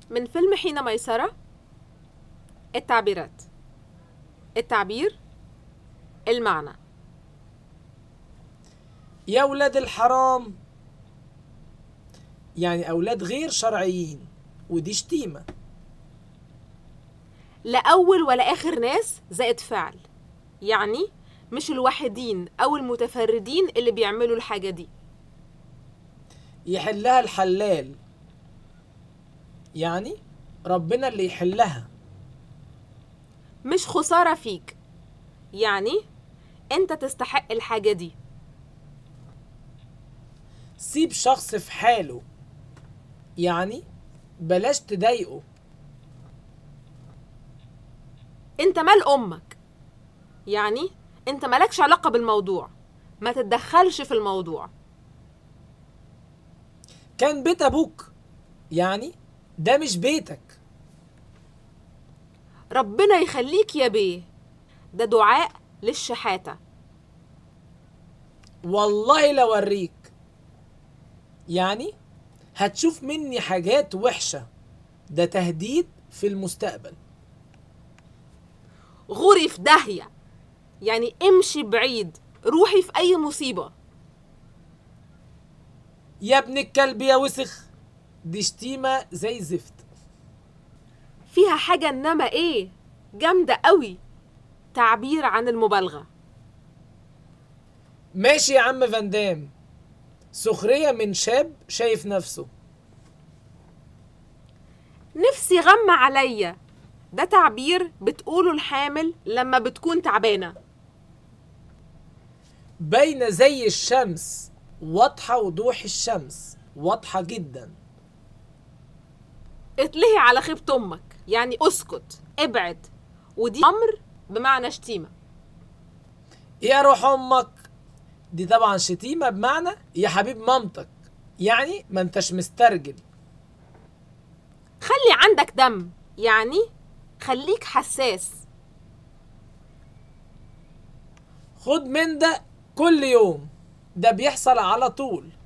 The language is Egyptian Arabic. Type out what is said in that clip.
من فيلم حين ميسرة التعبيرات التعبير المعنى يا ولاد الحرام يعني أولاد غير شرعيين ودي شتيمة لا أول ولا آخر ناس زائد فعل يعني مش الوحيدين أو المتفردين اللي بيعملوا الحاجة دي يحلها الحلال يعني ربنا اللي يحلها مش خسارة فيك يعني أنت تستحق الحاجة دي سيب شخص في حاله يعني بلاش تضايقه أنت مال أمك يعني أنت مالكش علاقة بالموضوع ما تتدخلش في الموضوع كان بيت أبوك يعني ده مش بيتك ربنا يخليك يا بيه ده دعاء للشحاتة والله لو اوريك يعني هتشوف مني حاجات وحشة ده تهديد في المستقبل غوري في داهية يعني امشي بعيد روحي في أي مصيبة يا ابن الكلب يا وسخ دي شتيمة زي زفت فيها حاجة إنما إيه جامدة قوي تعبير عن المبالغة ماشي يا عم فاندام سخرية من شاب شايف نفسه نفسي غم عليا ده تعبير بتقوله الحامل لما بتكون تعبانة باينة زي الشمس واضحة وضوح الشمس واضحة جدا اتلهي على خيبة أمك يعني اسكت ابعد ودي أمر بمعنى شتيمة يا روح امك دي طبعا شتيمة بمعنى يا حبيب مامتك يعني ما انتش مسترجل خلي عندك دم يعني خليك حساس خد من ده كل يوم ده بيحصل على طول